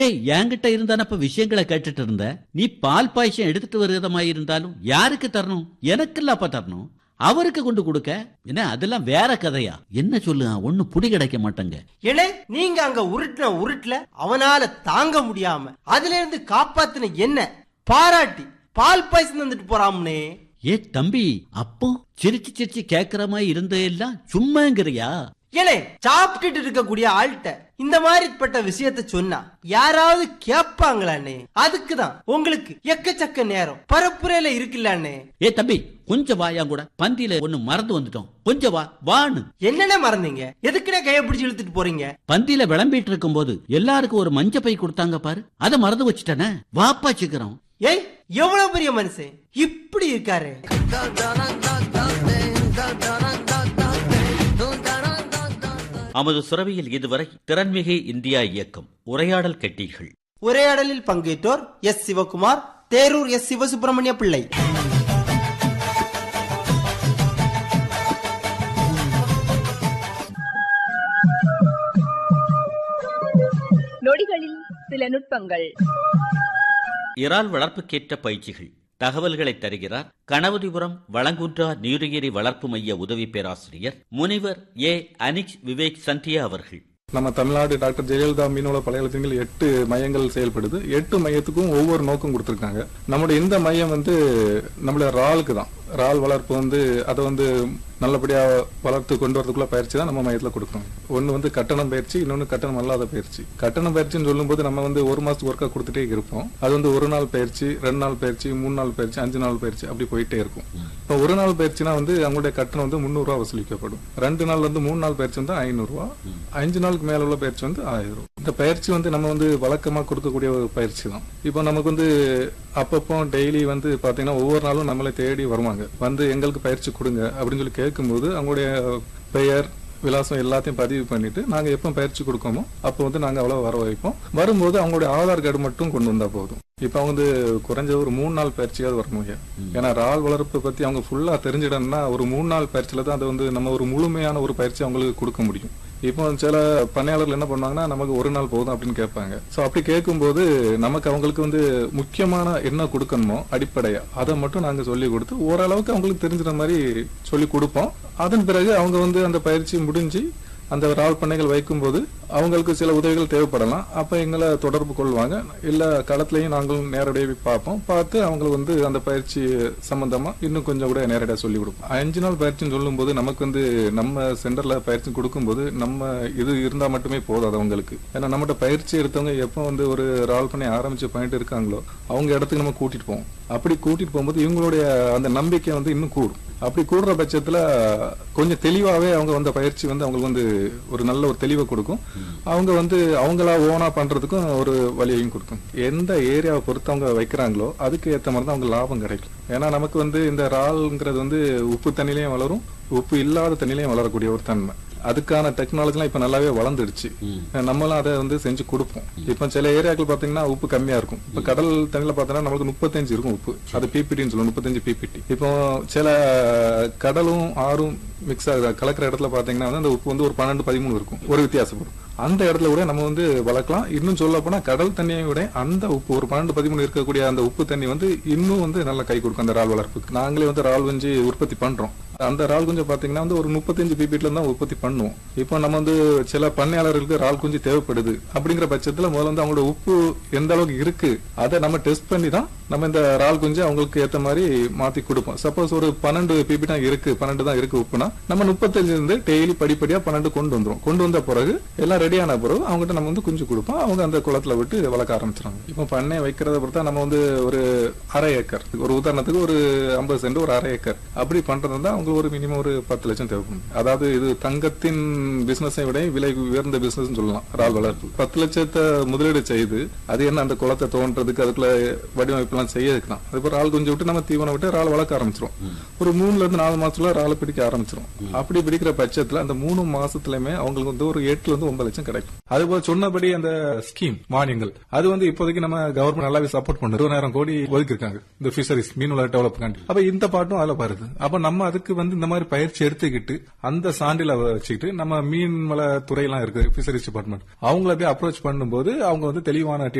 ஏய் என்கிட்ட இருந்தானப்ப விஷயங்களை கேட்டுட்டு இருந்த நீ பால் பாயசம் எடுத்துட்டு வருகிறதா இருந்தாலும் யாருக்கு தரணும் எனக்கு இல்லப்பா தரணும் அவருக்கு கொண்டு கொடுக்க என்ன அதெல்லாம் வேற கதையா என்ன சொல்லு ஒண்ணு புடி கிடைக்க மாட்டேங்க ஏலே நீங்க அங்க உருட்டின உருட்டுல அவனால தாங்க முடியாம அதுல இருந்து காப்பாத்தின என்ன பாராட்டி பால் பாயசம் தந்துட்டு போறாம்னே ஏ தம்பி அப்போ சிரிச்சு சிரிச்சு கேக்குற மாதிரி இருந்ததெல்லாம் சும்மாங்கிறியா ஏலே சாப்பிட்டுட்டு இருக்கக்கூடிய ஆள்கிட்ட இந்த மாதிரிப்பட்ட விஷயத்த சொன்னா யாராவது கேட்பாங்களாண்ணே அதுக்குதான் உங்களுக்கு எக்கச்சக்க நேரம் பரப்புரையில இருக்குல்லாண்ணே ஏ தம்பி கொஞ்சம் வா என் கூட பந்தியில ஒண்ணு மறந்து வந்துட்டோம் கொஞ்சம் வா வான்னு என்னென்ன மறந்தீங்க எதுக்குனே கைய பிடிச்சு இழுத்துட்டு போறீங்க பந்தியில விளம்பிட்டு இருக்கும்போது எல்லாருக்கும் ஒரு மஞ்ச பை கொடுத்தாங்க பாரு அதை மறந்து வச்சுட்டேனே வாப்பா சீக்கிரம் ஏய் எவ்வளவு பெரிய மனுஷன் இப்படி இருக்காரு அமது சுரவியில் இதுவரை திறன்மிகு இந்தியா இயக்கம் உரையாடல் கேட்டீர்கள் உரையாடலில் பங்கேற்றோர் எஸ் சிவகுமார் தேரூர் எஸ் சிவசுப்பிரமணிய பிள்ளை நொடிகளில் சில நுட்பங்கள் இறால் வளர்ப்புக்கேற்ற பயிற்சிகள் தகவல்களை தருகிறார் கணபதிபுரம் வளங்குன்றா நீரியரி வளர்ப்பு மைய உதவி பேராசிரியர் முனிவர் ஏ அனிக் விவேக் சந்தியா அவர்கள் நம்ம தமிழ்நாடு டாக்டர் ஜெயலலிதா மீனவள பழையத்தில் எட்டு மையங்கள் செயல்படுது எட்டு மையத்துக்கும் ஒவ்வொரு நோக்கம் கொடுத்திருக்காங்க நம்முடைய இந்த மையம் வந்து நம்மளுடைய ராலுக்கு தான் ரால் வளர்ப்பு வந்து அதை வந்து நல்லபடியா வளர்த்து கொண்டு வரதுக்குள்ள பயிற்சி தான் நம்ம மையத்துல கொடுக்குறோம் ஒன்னு வந்து கட்டணம் பயிற்சி இன்னொன்னு கட்டணம் அல்லாத பயிற்சி கட்டணம் பயிற்சின்னு சொல்லும்போது நம்ம வந்து ஒரு மாசத்துக்கு ஒர்க்கா கொடுத்துட்டே இருப்போம் அது வந்து ஒரு நாள் பயிற்சி ரெண்டு நாள் பயிற்சி மூணு நாள் பயிற்சி அஞ்சு நாள் பயிற்சி அப்படி போயிட்டே இருக்கும் இப்போ ஒரு நாள் பயிற்சினா வந்து அவங்களுடைய கட்டணம் வந்து முந்நூறு ரூபா வசூலிக்கப்படும் ரெண்டு நாள் வந்து மூணு நாள் பயிற்சி வந்து ஐநூறு ரூபா அஞ்சு நாளுக்கு மேல உள்ள பயிற்சி வந்து ஆயிரம் ரூபா இந்த பயிற்சி வந்து நம்ம வந்து வழக்கமா கொடுக்கக்கூடிய ஒரு பயிற்சி தான் இப்போ நமக்கு வந்து அப்பப்போ டெய்லி வந்து பாத்தீங்கன்னா ஒவ்வொரு நாளும் நம்மளை தேடி வருவாங்க வந்து எங்களுக்கு பயிற்சி கொடுங்க அப்படின்னு சொல்லி கேட்கும்போது அவங்களுடைய பெயர் விலாசம் எல்லாத்தையும் பதிவு பண்ணிட்டு நாங்க எப்போ பயிற்சி கொடுக்கோமோ அப்போ வந்து நாங்க அவ்வளவு வர வைப்போம் வரும்போது அவங்களுடைய ஆதார் கார்டு மட்டும் கொண்டு வந்தா போதும் இப்ப அவங்க வந்து குறைஞ்ச ஒரு மூணு நாள் பயிற்சியாவது வர முடியும் ஏன்னா இறால் வளர்ப்பு பத்தி அவங்க ஃபுல்லா தெரிஞ்சிடணும்னா ஒரு மூணு நாள் பயிற்சியில தான் அது வந்து நம்ம ஒரு முழுமையான ஒரு பயிற்சி அவங்களுக்கு கொடுக்க முடியும் இப்போ சில பண்ணையாளர்கள் என்ன பண்ணுவாங்கன்னா நமக்கு ஒரு நாள் போதும் அப்படின்னு கேட்பாங்க சோ அப்படி கேட்கும்போது நமக்கு அவங்களுக்கு வந்து முக்கியமான என்ன கொடுக்கணுமோ அடிப்படையா அதை மட்டும் நாங்க சொல்லி கொடுத்து ஓரளவுக்கு அவங்களுக்கு தெரிஞ்சுற மாதிரி சொல்லி கொடுப்போம் அதன் பிறகு அவங்க வந்து அந்த பயிற்சி முடிஞ்சு அந்த இறால் பண்ணைகள் வைக்கும்போது அவங்களுக்கு சில உதவிகள் தேவைப்படலாம் அப்ப எங்களை தொடர்பு கொள்வாங்க இல்ல களத்திலையும் நாங்களும் நேரடியாக பார்ப்போம் பார்த்து அவங்களுக்கு வந்து அந்த பயிற்சி சம்பந்தமா இன்னும் கொஞ்சம் கூட நேரடியாக சொல்லி கொடுப்போம் அஞ்சு நாள் பயிற்சின்னு சொல்லும்போது நமக்கு வந்து நம்ம சென்டர்ல பயிற்சி கொடுக்கும்போது நம்ம இது இருந்தா மட்டுமே போதாது அவங்களுக்கு ஏன்னா நம்மகிட்ட பயிற்சி எடுத்தவங்க எப்போ வந்து ஒரு இறால் பண்ணை ஆரம்பிச்சு பண்ணிட்டு இருக்காங்களோ அவங்க இடத்துக்கு நம்ம கூட்டிட்டு போவோம் அப்படி கூட்டிட்டு போகும்போது இவங்களுடைய அந்த நம்பிக்கை வந்து இன்னும் கூடும் அப்படி கூடுற பட்சத்துல கொஞ்சம் தெளிவாவே அவங்க வந்த பயிற்சி வந்து அவங்களுக்கு வந்து ஒரு நல்ல ஒரு தெளிவை கொடுக்கும் அவங்க வந்து அவங்களா ஓனா பண்றதுக்கும் ஒரு வழியையும் கொடுக்கும் எந்த ஏரியாவை பொறுத்து அவங்க வைக்கிறாங்களோ அதுக்கு ஏத்த மாதிரி தான் அவங்க லாபம் கிடைக்கும் ஏன்னா நமக்கு வந்து இந்த இறால்ங்கிறது வந்து உப்பு தண்ணிலையும் வளரும் உப்பு இல்லாத தண்ணிலையும் வளரக்கூடிய ஒரு தன்மை அதுக்கான டெக்னாலஜிலாம் இப்ப நல்லாவே வளர்ந்துடுச்சு நம்மளும் அதை வந்து செஞ்சு கொடுப்போம் இப்ப சில ஏரியாக்கள் பாத்தீங்கன்னா உப்பு கம்மியா இருக்கும் இப்ப கடல் தண்ணியில பாத்தீங்கன்னா நமக்கு முப்பத்தஞ்சு இருக்கும் உப்பு அது பிபிடின்னு சொல்லுவோம் முப்பத்தஞ்சு பிபிடி இப்போ சில கடலும் ஆறும் மிக்ஸ் ஆகுது கலக்கிற இடத்துல பாத்தீங்கன்னா வந்து அந்த உப்பு வந்து ஒரு பன்னெண்டு பதிமூணு இருக்கும் ஒரு வித்தியாசப்படும் அந்த இடத்துல கூட நம்ம வந்து வளர்க்கலாம் இன்னும் சொல்ல போனா கடல் தண்ணியை விட அந்த உப்பு ஒரு பன்னெண்டு பதிமூணு இருக்கக்கூடிய அந்த உப்பு தண்ணி வந்து இன்னும் வந்து நல்லா கை கொடுக்கும் அந்த இறால் வளர்ப்புக்கு நாங்களே வந்து இறால் வஞ்சி உற்பத்தி பண்றோம் அந்த இறால் குஞ்சு பாத்தீங்கன்னா வந்து ஒரு முப்பத்தஞ்சு பிபிட்ல தான் உற்பத்தி பண்ணுவோம் இப்போ நம்ம வந்து சில பண்ணையாளர்களுக்கு இறால் குஞ்சு தேவைப்படுது அப்படிங்கிற பட்சத்துல முதல்ல வந்து அவங்களோட உப்பு எந்த அளவுக்கு இருக்கு அதை நம்ம டெஸ்ட் பண்ணி தான் நம்ம இந்த இறால் குஞ்சு அவங்களுக்கு ஏத்த மாதிரி மாத்தி கொடுப்போம் சப்போஸ் ஒரு பன்னெண்டு பிபி தான் இருக்கு பன்னெண்டு தான் இருக்கு உப்புனா நம்ம முப்பத்தஞ்சு இருந்து டெய்லி படிப்படியா பன்னெண்டு கொண்டு வந்துரும் கொண்டு வந்த பிறகு எல்லாம் ரெடியான பிறகு அவங்ககிட்ட நம்ம வந்து குஞ்சு கொடுப்போம் அவங்க அந்த குளத்துல விட்டு வளர்க்க ஆரம்பிச்சிருவாங்க இப்போ பண்ணை வைக்கிறத பொறுத்தா நம்ம வந்து ஒரு அரை ஏக்கர் ஒரு உதாரணத்துக்கு ஒரு ஐம்பது சென்ட் ஒரு அரை ஏக்கர் அப்படி பண்றது தான் அவங்க ஒரு மினிமம் ஒரு பத்து லட்சம் தேவைப்படும் அதாவது இது தங்கத்தின் பிசினஸை விட விலை உயர்ந்த பிசினஸ் சொல்லலாம் இறால் வளர்ப்பு பத்து லட்சத்தை முதலீடு செய்து அது என்ன அந்த குளத்தை தோன்றதுக்கு அதுக்குள்ள வடிவமைப்புலாம் அதெல்லாம் செய்யறதுக்கு தான் அதுக்கப்புறம் இறால் குஞ்சு விட்டு நம்ம தீவனம் விட்டு இறால் வளர்க்க ஆரம்பிச்சிரும் ஒரு மூணுல இருந்து நாலு மாசத்துல இறால் பிடிக்க ஆரம்பிச்சிரும் அப்படி பிடிக்கிற பட்சத்துல அந்த மூணு மாசத்துலயுமே அவங்களுக்கு வந்து ஒரு எட்டுல இருந்து ஒன்பது லட்சம் கிடைக்கும் அதுபோல சொன்னபடி அந்த ஸ்கீம் மானியங்கள் அது வந்து இப்போதைக்கு நம்ம கவர்மெண்ட் நல்லாவே சப்போர்ட் பண்ணுது இருபதாயிரம் கோடி ஒதுக்கி இருக்காங்க இந்த பிஷரிஸ் மீன் வள டெவலப்மெண்ட் அப்ப இந்த பாட்டும் அதுல வருது அப்ப நம்ம அதுக்கு வந்து இந்த மாதிரி பயிற்சி எடுத்துக்கிட்டு அந்த சான்றில வச்சுக்கிட்டு நம்ம மீன் வள துறையெல்லாம் இருக்கு பிஷரிஸ் டிபார்ட்மெண்ட் அவங்கள போய் அப்ரோச் பண்ணும்போது அவங்க வந்து தெளிவான